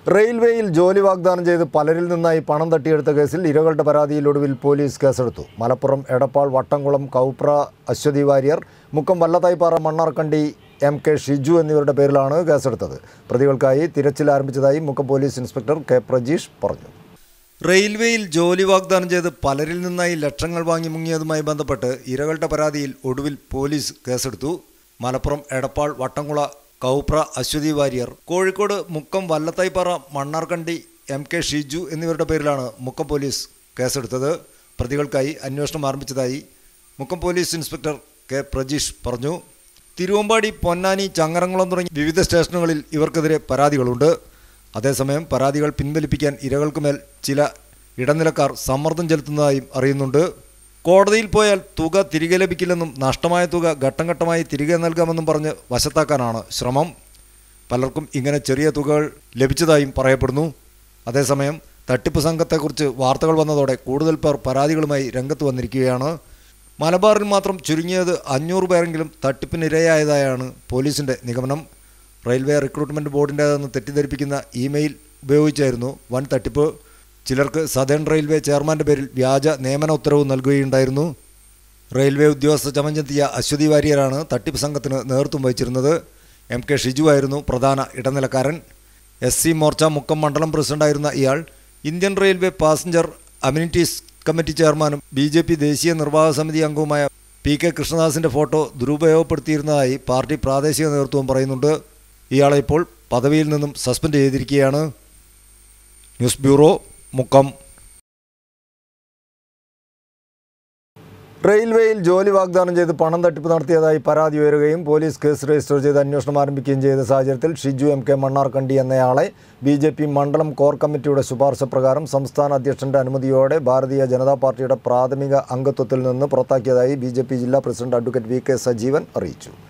റെയിൽവേയിൽ ജോലി വാഗ്ദാനം ചെയ്ത് പലരിൽ നിന്നായി പണം തട്ടിയെടുത്ത കേസിൽ ഇരകളുടെ പരാതിയിൽ ഒടുവിൽ പോലീസ് കേസെടുത്തു മലപ്പുറം എടപ്പാൾ വട്ടംകുളം കൗപ്ര അശ്വതി വാര്യർ മുക്കം വല്ലത്തായിപ്പാറ മണ്ണാർക്കണ്ടി എം കെ ഷിജു എന്നിവരുടെ പേരിലാണ് കേസെടുത്തത് പ്രതികൾക്കായി തിരച്ചിൽ ആരംഭിച്ചതായി Mukkam police inspector K Prajeesh പറഞ്ഞു റെയിൽവേയിൽ ജോലി വാഗ്ദാനം ചെയ്ത് പലരിൽ നിന്നായി ലക്ഷങ്ങൾ വാങ്ങി മുങ്ങിയതുമായി ബന്ധപ്പെട്ട് ഇരകളുടെ പരാതിയിൽ ഒടുവിൽ പോലീസ് കേസെടുത്തു മലപ്പുറം എടപ്പാൾ വട്ടംകുള കൗപ്ര അശ്വതി വാര്യർ കോഴിക്കോട് മുക്കം വല്ലത്തായിപ്പാറ മണ്ണാർക്കണ്ടി എം കെ ഷിജു എന്നിവരുടെ പേരിലാണ് മുക്കം പോലീസ് കേസെടുത്തത് പ്രതികൾക്കായി അന്വേഷണം ആരംഭിച്ചതായി Mukkam police inspector K Prajeesh പറഞ്ഞു തിരുവമ്പാടി പൊന്നാനി ചങ്ങരംകുളം തുടങ്ങി വിവിധ സ്റ്റേഷനുകളിൽ ഇവർക്കെതിരെ പരാതികളുണ്ട് അതേസമയം പരാതികൾ പിൻവലിപ്പിക്കാൻ ഇരകൾക്കുമേൽ ചില ഇടനിലക്കാർ സമ്മർദ്ദം ചെലുത്തുന്നതായും അറിയുന്നുണ്ട് കോടതിയിൽ പോയാൽ തുക തിരികെ ലഭിക്കില്ലെന്നും നഷ്ടമായ തുക ഘട്ടം ഘട്ടമായി തിരികെ നൽകാമെന്നും പറഞ്ഞ് വശത്താക്കാനാണ് ശ്രമം പലർക്കും ഇങ്ങനെ ചെറിയ തുകകൾ ലഭിച്ചതായും പറയപ്പെടുന്നു അതേസമയം തട്ടിപ്പ് സംഘത്തെക്കുറിച്ച് വാർത്തകൾ വന്നതോടെ കൂടുതൽ പേർ പരാതികളുമായി രംഗത്ത് വന്നിരിക്കുകയാണ് മലബാറിൽ മാത്രം ചുരുങ്ങിയത് അഞ്ഞൂറ് പേരെങ്കിലും തട്ടിപ്പിനിരയായതായാണ് പോലീസിന്റെ നിഗമനം റെയിൽവേ റിക്രൂട്ട്മെന്റ് ബോർഡിൻ്റേതെന്ന് തെറ്റിദ്ധരിപ്പിക്കുന്ന ഇമെയിൽ ഉപയോഗിച്ചായിരുന്നു വൻ തട്ടിപ്പ് ചിലർക്ക് സദേൺ റെയിൽവേ ചെയർമാന്റെ പേരിൽ വ്യാജ നിയമന ഉത്തരവ് നൽകുകയുണ്ടായിരുന്നു റെയിൽവേ ഉദ്യോഗസ്ഥ ചമഞ്ഞെത്തിയ അശ്വതി വാര്യരാണ് തട്ടിപ്പ് സംഘത്തിന് നേതൃത്വം വഹിച്ചിരുന്നത് എം കെ ഷിജു ആയിരുന്നു പ്രധാന ഇടനിലക്കാരൻ എസ് സി മോർച്ച മുക്കം മണ്ഡലം പ്രസിഡന്റായിരുന്ന ഇയാൾ Indian railway passenger amenities committee ചെയർമാനും ബി ജെ പി ദേശീയ നിർവാഹക സമിതി അംഗവുമായ പി കെ കൃഷ്ണദാസിന്റെ ഫോട്ടോ ദുരുപയോഗപ്പെടുത്തിയിരുന്നതായി പാർട്ടി പ്രാദേശിക നേതൃത്വം പറയുന്നുണ്ട് ഇയാളെ ഇപ്പോൾ പദവിയിൽ നിന്നും സസ്പെൻഡ് ചെയ്തിരിക്കുകയാണ് ന്യൂസ് ബ്യൂറോ മുക്കം റെയിൽവേയിൽ ജോലി വാഗ്ദാനം ചെയ്ത് പണം തട്ടിപ്പ് നടത്തിയതായി പരാതി ഉയരുകയും പോലീസ് കേസ് രജിസ്റ്റർ ചെയ്ത് അന്വേഷണം ആരംഭിക്കുകയും ചെയ്ത സാഹചര്യത്തിൽ ഷിജു എം കെ മണ്ണാർക്കണ്ടി എന്നയാളെ ബി ജെ പി മണ്ഡലം കോർ കമ്മിറ്റിയുടെ ശുപാർശ പ്രകാരം സംസ്ഥാന അധ്യക്ഷന്റെ അനുമതിയോടെ ഭാരതീയ ജനതാ പാർട്ടിയുടെ പ്രാഥമിക അംഗത്വത്തിൽ നിന്ന് പുറത്താക്കിയതായി ബി ജില്ലാ president advocate V K Sajeevan അറിയിച്ചു